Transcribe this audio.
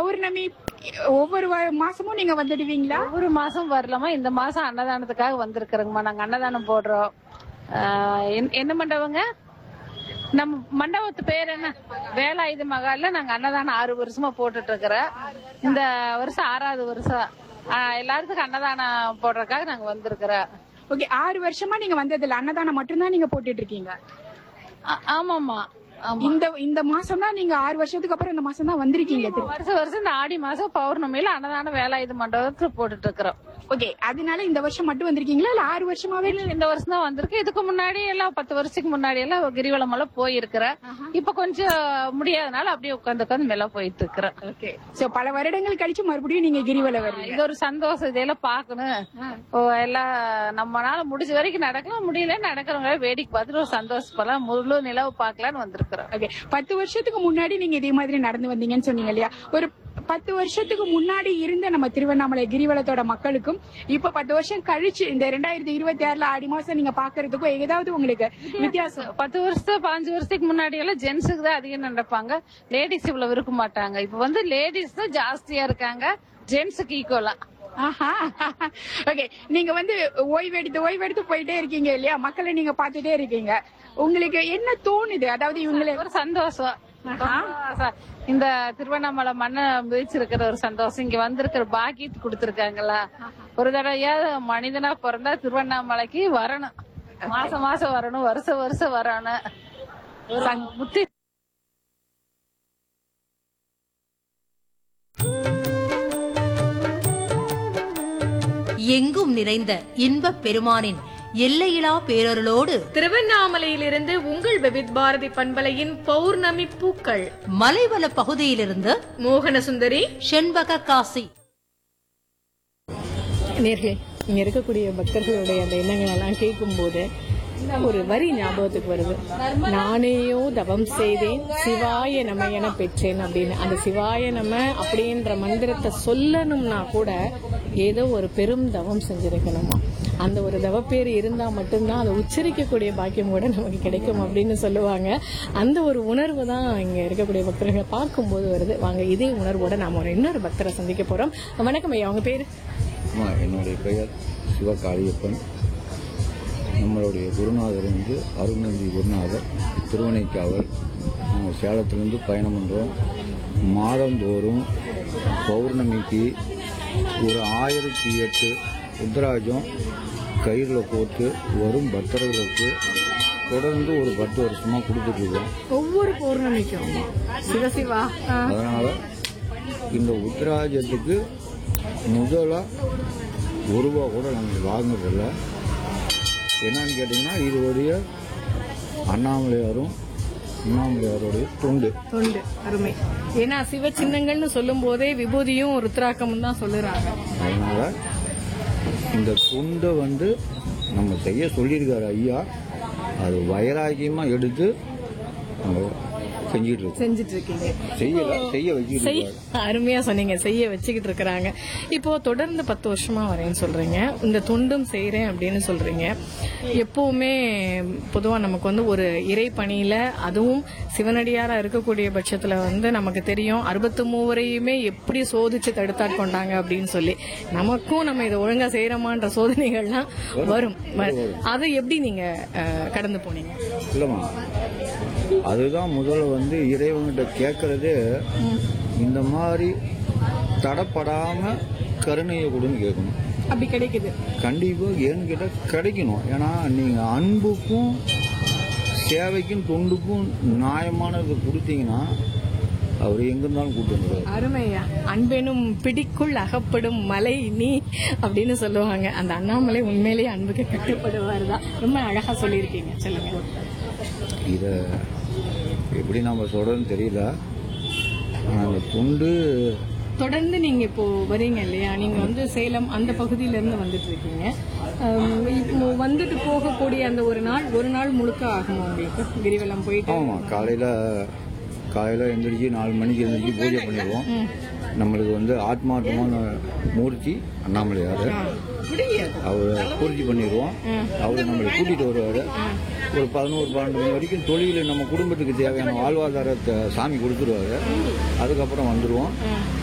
பௌர்ணமி ஒவ்வொரு வா- மாசமும் நீங்க வந்துடுவீங்களா ஒரு மாசம் வரலாமா இந்த மாசம் அன்னதானத்துக்காக வந்திருக்கிறோங்கம்மா நாங்க அன்னதானம் போடுறோம் ஆஹ் என்ன- என்ன மண்டபங்க நம்ம மண்டபத்து பேர் என்ன வேலாயுத மகால்ல நாங்க அன்னதானம் ஆறு வருஷமா போட்டுட்டு இருக்கிறோம் இந்த வருஷம் ஆறாவது வருஷம் ஆஹ் எல்லாத்துக்கும் அன்னதானம் போடுறதுக்காக நாங்க வந்திருக்கிறோம் ஓகே ஆறு வருஷமா நீங்க வந்ததில்ல அன்னதானம் மட்டும்தான் நீங்க போட்டுட்டு இருக்கீங்க ஆ- ஆமாம்மா ஆமா இந்த இந்த மாசம் தான் நீங்க ஆறு வருஷத்துக்கு அப்புறம் இந்த மாசம் தான் வந்திருக்கீங்க திரு- வருஷம் வருஷம் இந்த ஆடி மாசம் பௌர்ணமியில அன்னதானம் வேலாயுத மண்டபத்துல போட்டுட்டு இருக்கிறோம் ஓகே அதனால இந்த வருஷம் மட்டும் வந்திருக்கீங்களா இல்ல ஆறு வருஷமாவே இல்ல, இந்த வருஷம் தான் வந்திருக்கு இதுக்கு முன்னாடி எல்லாம் பத்து வருஷத்துக்கு முன்னாடி எல்லாம் கிரிவலம் எல்லாம் போயிருக்கிறேன் இப்ப கொஞ்சம் முடியாதனால அப்படியே உட்காந்து உட்காந்து மேல போயிட்டு இருக்கிறேன் ஓகே சோ பல வருடங்கள் கழிச்சு மறுபடியும் நீங்க கிரிவல வரீங்க இது ஒரு சந்தோஷம் இதெல்லாம் பாக்கணும் ஓ, எல்லாம் நம்மனால முடிஞ்ச வரைக்கும் நடக்கலாம் முடியல நடக்கிறவங்க வேடிக்கை பார்த்துட்டு ஒரு சந்தோஷப்படலாம் முழு நிலவு பார்க்கலான்னு வந்திருக்கிறோம் ஓகே பத்து வருஷத்துக்கு முன்னாடி நீங்க இதே மாதிரி நடந்து வந்தீங்கன்னு சொன்னீங்க இல்லையா ஒரு பத்து வருஷத்துக்கு முன்னாடி இருந்த நம்ம திருவண்ணாமலை கிரிவலத்தோட மக்களுக்கும் இப்ப பத்து வருஷம் கழிச்சு இந்த ரெண்டாயிரத்தி இருபத்தி ஆறுல ஆடி மாசம் நீங்க பாக்குறதுக்கும் ஏதாவது உங்களுக்கு வித்தியாசம் பத்து வருஷம் பாஞ்சு வருஷத்துக்கு முன்னாடி எல்லாம் ஜென்ஸுக்கு தான் அதிகம் நடப்பாங்க லேடிஸ் இவ்வளவு இருக்க மாட்டாங்க இப்ப வந்து லேடிஸ் தான் ஜாஸ்தியா இருக்காங்க ஜென்ஸுக்கு ஈக்குவலா ஆஹா ஓகே நீங்க வந்து ஓய்வெடுத்து ஓய்வெடுத்து போயிட்டே இருக்கீங்க இல்லையா மக்களை நீங்க பாத்துட்டே இருக்கீங்க உங்களுக்கு என்ன தோணுது அதாவது இவங்களை ஒரு சந்தோஷம் ச- இந்த திருவண்ணாமலை மண்ணை மிதிச்சிருக்கிற ஒரு சந்தோஷம் இங்க வந்திருக்கிற பாக்கியத்து கொடுத்திருக்காங்களா ஒரு தடவையாவது மனிதனா பிறந்தா திருவண்ணாமலைக்கு வரணும் மாசம் மாசம் வரணும் வருஷம் வருஷம் வரணும் ஒரு முத்தி எங்கும் நிறைந்த இன்பப் பெருமானின் எல்லையிலா பேரருளோடு திருவண்ணாமலையிலிருந்து உங்கள் விவித் பாரதி பண்பலையின் பௌர்ணமி பூக்கள் மலைவள பகுதியிலிருந்து மோகனசுந்தரி செண்பக காசி நேர்களே இங்க இருக்கக்கூடிய பக்தர்களுடைய அந்த எண்ணங்கள் எல்லாம் கேட்கும்போது ஒரு வரி ஞாபகத்துக்கு வருது நானேயோ தவம் செய்தேன் சிவாய நம என பெற்றேன் அப்படின்னு அந்த சிவாய நம அப்படின்ற மந்திரத்தை சொல்லணும்னா கூட ஏதோ ஒரு பெரும் தவம் செஞ்சிருக்கணுமா அந்த ஒரு தவப்பேர் இருந்தா மட்டும்தான் அதை உச்சரிக்கக்கூடிய பாக்கியம் கூட நமக்கு கிடைக்கும் அப்படின்னு சொல்லுவாங்க அந்த ஒரு உணர்வு தான் இங்க இருக்கக்கூடிய பக்தர்களை பார்க்கும்போது வருது வாங்க இதே உணர்வோட நாம ஒரு இன்னொரு பக்தரை சந்திக்க போறோம் வணக்கம் ஐயா உங்க பேரு ஆமா, என்னுடைய பெயர் சிவகாளியப்பன் நம்மளுடைய குருநாதர் வந்து அருணந்தி குருநாதர் திருவனைக்காவல் நாங்கள் சேலத்திலேருந்து பயணம் பண்ணுறோம் மாதந்தோறும் பௌர்ணமிக்கு ஒரு ஆயிரத்தி எட்டு உத்தராஜம் கயிறில் போட்டு வரும் பக்தர்களுக்கு தொடர்ந்து ஒரு பத்து வருஷமாக கொடுத்துட்ருக்கோம் ஒவ்வொரு பௌர்ணமிக்கும் சிவசிவா ஆ. அதனால இந்த உத்தராஜத்துக்கு முதலா ஒரு ரூபா கூட நாங்கள் வாங்குறதில்ல என்னன்னு கேட்டிங்கன்னா இதோடைய அண்ணாமலையாரும் அண்ணாமலையாருடைய தொண்டு தொண்டு அருமை ஏன்னா சிவ சின்னங்கள்னு சொல்லும் போதே விபூதியும் ருத்ராக்கமும் தான் சொல்லுறாங்க அதனால இந்த தொண்டை வந்து நம்ம செய்ய சொல்லியிருக்காரு ஐயா அது வைராக்கியமாக எடுத்து நம்ம செஞ்சிட்டு இருக்கோம் செஞ்சுட்டு இருக்கீங்க செய்யல செய்ய வச்சுட்டு செய் இருக்காரு அருமையா சொன்னீங்க செய்ய வச்சுக்கிட்டு இருக்கிறாங்க இப்போ தொடர்ந்து பத்து வருஷமா வரேன்னு சொல்றீங்க இந்த தொண்டும் செய்றேன் அப்படின்னு சொல்றீங்க எப்பவுமே பொதுவா நமக்கு வந்து ஒரு இறை பணியில அதுவும் சிவனடியாரா இருக்கக்கூடிய பட்சத்துல வந்து நமக்கு தெரியும் அறுபத்து மூவரையுமே எப்படி சோதிச்சு தடுத்தாட்கொண்டாங்க அப்படின்னு சொல்லி நமக்கும் நம்ம இதை ஒழுங்கா செய்யறோமான்ற சோதனைகள்லாம் வரும் வ- அதை எப்படி நீங்க அஹ், கடந்து போனீங்க இல்லைம்மா அதுதான் முதல்ல வந்து இறைவன்கிட்ட கேட்கறதே இந்த மாதிரி தடப்படாம கருணையை கொடுன்னு கேட்கணும் அப்படி கிடைக்குது கண்டிப்பா ஏன்னு கேட்டால் கிடைக்கணும் ஏன்னா நீங்க அன்புக்கும் சேவைக்கும் தொண்டுக்கும் நியாயமானது கொடுத்தீங்கன்னா அவர் எங்க இருந்தாலும் கூட்டு வந்துடுவார் அருமையா அன்பெனும் பிடிக்குள் அகப்படும் மலை நீ அப்படின்னு சொல்லுவாங்க அந்த அண்ணாமலை உண்மையிலேயே அன்புக்கு கட்டுப்படுவார் தான் ரொம்ப அழகா சொல்லியிருக்கீங்க சொல்லுங்க இதை எப்படி நாம சொல்றதுன்னு தெரியல ஆனா அந்த தொண்டு தொடர்ந்து நீங்க இப்போ வரீங்க இல்லையா நீங்க வந்து சேலம் அந்த பகுதியில இருந்து வந்துட்டு இருக்கீங்க அம், இப்போ வந்துட்டு போகக்கூடிய அந்த ஒரு நாள் ஒரு நாள் முழுக்க ஆகுமா உங்களுக்கு கிரிவலம் போயிட்டு ஆமாம் காலையில் காலையில் எந்திரிச்சு நாலு மணிக்கு எந்திரிச்சு பூஜை பண்ணிடுவோம் நம்மளுக்கு வந்து ஆத்மார்த்தமான மூர்த்தி அண்ணாமலையார் அவர் பூர்த்தி பண்ணிடுவோம் அவர் நம்மளை கூட்டிகிட்டு வருவார் ஒரு பதினோரு பன்னெண்டு மணி வரைக்கும் தொழில் நம்ம குடும்பத்துக்கு தேவையான வாழ்வாதாரத்தை சாமி கொடுத்துருவாரு அதுக்கப்புறம் வந்துடுவோம்